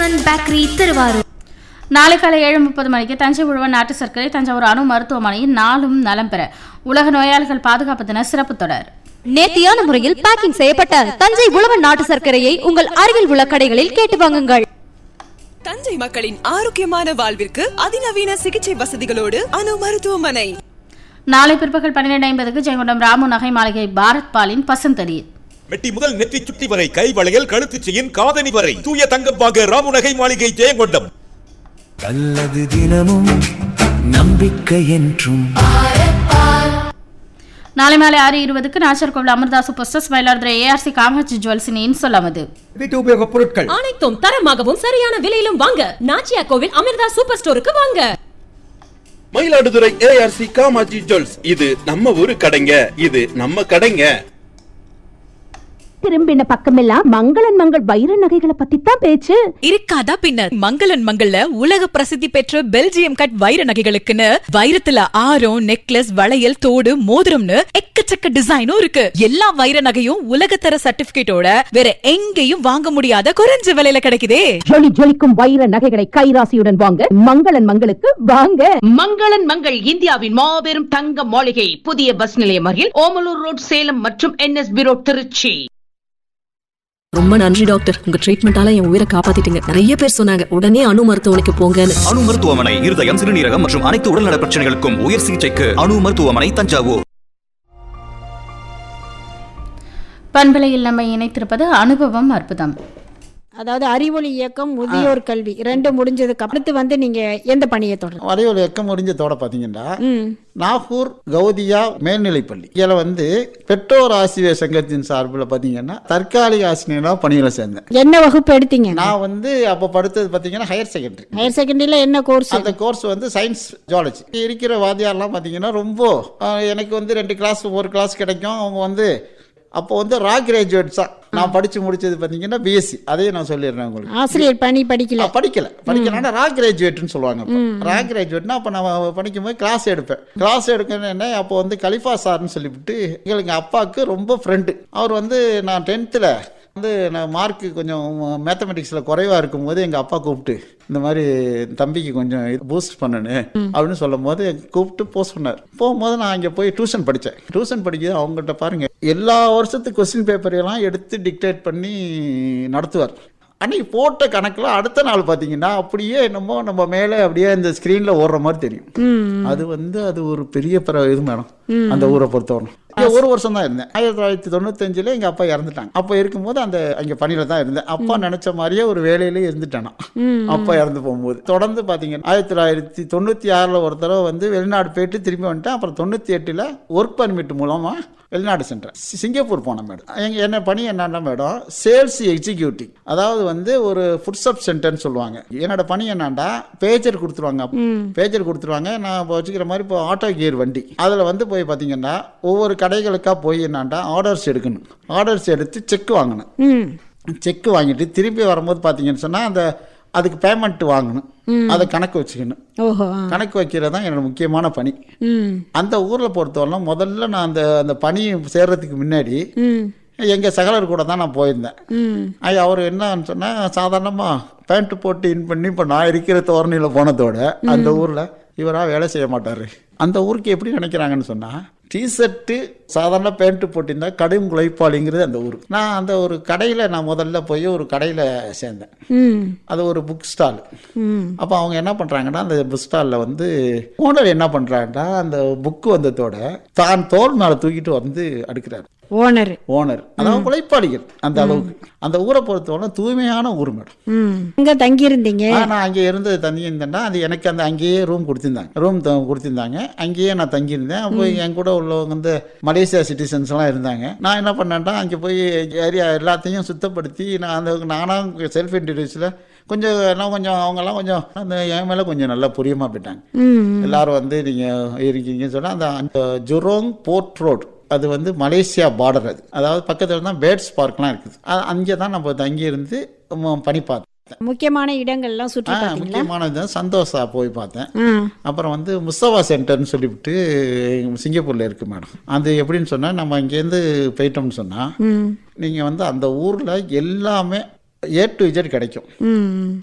Vasanth bakery Thiruvarur நாளை காலை ஏழு முப்பது மணிக்கு தஞ்சை உழவன் நாட்டு சர்க்கரை தஞ்சாவூர் அணு மருத்துவமனையில் நாளும் நலம் பெற உலக நோயாளிகள் பாதுகாப்பு தின சிறப்பு தொடர் நேர்த்தியான முறையில் பேக்கிங் செய்யப்பட்ட தஞ்சை உழவன் நாட்டு சர்க்கரையை உங்கள் அருகில் உள்ள கடைகளில் கேட்டு வாங்குங்கள் தஞ்சை மக்களின் ஆரோக்கியமான வாழ்விற்கு அதிநவீன சிகிச்சை வசதிகளோடு அணு மருத்துவமனை நாளை பிற்பகல் பன்னிரெண்டு ஐம்பதுக்கு ஜெயங்கொண்டம் ராமு நகை மாளிகை பாரத் பாலின் பசந்தளிர் மெட்டி முதல் நெற்றி சுட்டி வரை கை வளையல் கழுத்து செயின் காதணி வரை தூய தங்கம் வாங்க ராமுநகை மாளிகை ஜெயங்கொண்டம் நல்லது தினமும் நம்பிக்கை என்றும் நாளை மாலை ஆறு இருபதுக்கு நாச்சர்கோவில் அமிர்தாசு புஸ்டஸ் மயிலாடுதுறை ஏஆர்சி காமாட்சி ஜுவல்ஸின் இன்சொல்லாமது வீட்டு உபயோகப் பொருட்கள் அனைத்தும் தரமாகவும் சரியான விலையிலும் வாங்க நாச்சியா கோவில் அமிர்தா சூப்பர் ஸ்டோருக்கு வாங்க மயிலாடுதுறை ஏஆர்சி காமாஜி ஜுவல்ஸ் இது நம்ம ஊரு கடைங்க இது நம்ம கடைங்க திரும்பின பக்கமெல்லாம் மங்களன் மங்கள் வைர நகைகளை பத்தி தான் பேச்சு இருக்காதா பின்ன மங்களன் மங்கள்ல உலக பிரசித்தி பெற்ற பெல்ஜியம் கட் வைர நகைகளுக்குன்னு வைரத்துல ஆரம் நெக்லஸ் வளையல் தோடு மோதிரம்னு எக்கச்சக்க டிசைனும் இருக்கு எல்லா வைர நகையும் உலகத்தர சர்டிபிகேட்டோட வேற எங்கேயும் வாங்க முடியாத குறைஞ்ச விலையில கிடைக்குதே ஜொலி ஜொலிக்கும் வைர நகைகளை கைராசியுடன் வாங்க மங்களன் மங்களுக்கு வாங்க மங்களன் மங்கள் இந்தியாவின் மாபெரும் தங்க மாளிகை புதிய பஸ் நிலையம் அருகில் ஓமலூர் ரோட் சேலம் மற்றும் என்எஸ்பி ரோட் திருச்சி ரொம்ப நன்றி டாக்டர் உங்க ட்ரீட்மெண்டால என் உயிரை காப்பாத்திட்டீங்க நிறைய பேர் சொன்னாங்க உடனே அணு மருத்துவமனைக்கு போங்கன்னு அணு மருத்துவமனை இருதயம் சிறுநீரகம் மற்றும் அனைத்து உடல்நல பிரச்சனைகளுக்கும் உயர் சிகிச்சைக்கு அணு மருத்துவமனை தஞ்சாவூர் பண்பலையில் நம்மை இணைத்திருப்பது அனுபவம் அற்புதம் அதாவது அறிவொளி இயக்கம் முதியோர் கல்வி ரெண்டு முடிஞ்சதுக்கு அடுத்து வந்து நீங்க எந்த பணியை தொடரும் வரையோல் இயக்கம் முடிஞ்சதோட பார்த்தீங்கன்னா நாகூர் கௌதியா மேல்நிலைப்பள்ளி இதில் வந்து பெற்றோர் ஆசிரியர் சங்கத்தின் சார்பில் பார்த்தீங்கன்னா தற்காலிக ஆசிரியராக பணியில் சேர்ந்தேன் என்ன வகுப்பு எடுத்தீங்க நான் வந்து அப்போ படுத்தது பார்த்தீங்கன்னா ஹையர் செகண்டரி ஹையர் செகண்டரியில என்ன கோர்ஸ் அந்த கோர்ஸ் வந்து சயின்ஸ் ஜாலஜி இருக்கிற வாத்தியார்லாம் பார்த்தீங்கன்னா ரொம்ப ஆஹ், எனக்கு வந்து ரெண்டு கிளாஸ் ஒரு கிளாஸ் கிடைக்கும் அவங்க வந்து அப்போ வந்து ரா கிராஜுவேட்ஸ் தான் நான் படித்து முடிச்சது பார்த்தீங்கன்னா பிஎஸ்சி அதையும் நான் சொல்லிடுறேன் உங்களுக்கு ஆசிரியர் பணி படிக்கல படிக்கல படிக்கலன்னா ரா கிராஜுவேட்னு சொல்லுவாங்க அப்போ. ரா கிராஜுவேட்னா அப்போ நான் படிக்கும்போது கிளாஸ் எடுப்பேன் கிளாஸ் எடுக்கணும் என்ன அப்போ வந்து கலிஃபா சார்னு சொல்லிவிட்டு எங்களுக்கு அப்பாவுக்கு ரொம்ப ஃப்ரெண்டு அவர் வந்து நான் டென்த்தில் வந்து நான் மார்க்கு கொஞ்சம் மேத்தமெட்டிக்ஸில் குறைவாக இருக்கும்போது எங்கள் அப்பா கூப்பிட்டு இந்த மாதிரி தம்பிக்கு கொஞ்சம் பூஸ்ட் பண்ணனு அப்படின்னு சொல்லும் போது கூப்பிட்டு போஸ்ட் பண்ணார் போகும்போது நான் அங்கே போய் டியூஷன் படித்தேன் டியூஷன் படிக்கிறது அவங்ககிட்ட பாருங்க எல்லா வருஷத்துக்கு கொஸ்டின் பேப்பரையெல்லாம் எடுத்து டிக்டேட் பண்ணி நடத்துவார் அன்னைக்கு போட்ட கணக்கில் அடுத்த நாள் பார்த்தீங்கன்னா அப்படியே என்னமோ நம்ம மேலே அப்படியே இந்த ஸ்க்ரீனில் ஓடுற மாதிரி தெரியும் அது வந்து அது ஒரு பெரிய பிற இது மேடம் அந்த ஊரை பொறுத்தவரை இங்க ஒரு வருஷம் தான் இருந்தேன் ஆயிரத்தி தொள்ளாயிரத்தி தொண்ணூத்தஞ்சுல எங்க அப்பா இறந்துட்டாங்க அப்போ இருக்கும்போது அந்த அங்க பணியில தான் இருந்தேன் அப்பா நினைச்ச மாதிரியே ஒரு வேலையில இருந்துட்டேன் நான். அப்பா இறந்து போகும்போது தொடர்ந்து பாத்தீங்கன்னா ஆயிரத்தி தொள்ளாயிரத்தி தொண்ணூத்தி ஆறுல ஒரு தடவை வந்து வெளிநாடு போயிட்டு திரும்பி வந்துட்டேன் அப்புறம் தொண்ணூத்தி எட்டுல ஒர்க் பர்மிட் மூலமா வெளிநாடு சென்றேன் சி- சிங்கப்பூர் போனேன் மேடம் எங்க என்ன பணி என்னன்னா மேடம் சேல்ஸ் எக்ஸிக்யூட்டிவ் அதாவது வந்து ஒரு ஃபுட்ஸப் சென்டர்னு சொல்லுவாங்க என்னோட பணி என்னன்னா பேஜர் கொடுத்துருவாங்க பேஜர் கொடுத்துருவாங்க நான் இப்போ வச்சுக்கிற மாதிரி இப்போ ஆட்டோ கியர் வண்டி அதில் வந்து போய் பார்த்தீங்கன்னா ஒவ்வொரு கடைகளுக்காக போய் என்னாண்டா ஆர்டர்ஸ் எடுக்கணும் ஆர்டர்ஸ் எடுத்து செக் வாங்கணும் ம் செக் வாங்கிட்டு திருப்பி வரும்போது பார்த்தீங்கன்னு சொன்னால் அந்த அதுக்கு பேமெண்ட் வாங்கணும் அதை கணக்கு வச்சுக்கணும் ஓஹோ ஆ. கணக்கு வைக்கிறது தான் என்னோட முக்கியமான பணி ம் அந்த ஊரில் பொறுத்தவரை முதல்ல நான் அந்த அந்த பணி சேர்றதுக்கு முன்னாடி ம் எங்கள் சகலர் கூட தான் நான் போயிருந்தேன் ம் ஐயா அவர் என்னன்னு சொன்னால் சாதாரணமாக பேண்ட் போட்டு இன் பண்ணி இப்போ நான் இருக்கிற தோரணையில் போனதோட அந்த ஊரில் இவராக வேலை செய்ய மாட்டார் அந்த ஊருக்கு எப்படி நினைக்கிறாங்கன்னு சொன்னால் டிஷர்ட்டு சாதாரண பேண்ட்டு போட்டிருந்தா கடும் உழைப்பாளிங்கிறது அந்த ஊர் நான் அந்த ஒரு கடையில் நான் முதல்ல போய் ஒரு கடையில் சேர்ந்தேன் ம் அது ஒரு புக் ஸ்டால் ம் அப்போ அவங்க என்ன பண்ணுறாங்கன்னா அந்த புக் ஸ்டாலில் வந்து ஓனர் என்ன பண்ணுறாங்கன்னா அந்த புக்கு வந்ததோட தான் தோல் மேலே தூக்கிட்டு வந்து அடுக்கிறார் ஓனர் ஓனர் அதாவது உழைப்பாளிகள் அந்த அளவுக்கு அந்த ஊரை பொறுத்தவரை தூய்மையான ஊர் மேடம் ம் அங்க தங்கி இருந்தீங்க ஆ, நான் அங்கே இருந்தது தங்கி இருந்தேன்னா அது எனக்கு அந்த அங்கேயே ரூம் கொடுத்திருந்தாங்க ரூம் கொடுத்திருந்தாங்க அங்கேயே நான் தங்கியிருந்தேன் அப்போ என் கூட உள்ளவங்க வந்து மலேசியா சிட்டிசன்ஸ் எல்லாம் இருந்தாங்க நான் என்ன பண்ணேன்டா அங்கே போய் ஏரியா எல்லாத்தையும் சுத்தப்படுத்தி நான் அந்த நானாக செல்ஃப் இன்ட்ரடியூஸில் கொஞ்சம் எல்லாம் கொஞ்சம் அவங்கெல்லாம் கொஞ்சம் அந்த என் மேலே கொஞ்சம் நல்லா புரியமாக போயிட்டாங்க ம் எல்லாரும் வந்து நீங்கள் இருக்கீங்கன்னு சொன்னால் அந்த அந்த ஜுரோங் போர்ட் ரோட் அது வந்து மலேசியா பார்டர் அது அதாவது பக்கத்தில் தான் பேர்ட்ஸ் பார்க்லாம் இருக்குது அ- அங்கே தான் நம்ம தங்கி இருந்து ம- பணி பார்த்தேன் முக்கியமான இடங்கள்லாம் சுற்றி ஆ, பார்த்தீங்களா முக்கியமானது தான் சந்தோஷா போய் பார்த்தேன் ம் அப்புறம் வந்து முஸ்தவா சென்டர்னு சொல்லிவிட்டு சிங்கப்பூரில் இருக்குது மேடம் அது எப்படின்னு சொன்னால் நம்ம இங்கேருந்து போயிட்டோம்னு சொன்னால் ம் நீங்கள் வந்து அந்த ஊரில் எல்லாமே ஏ டு இஜட் கிடைக்கும் ம்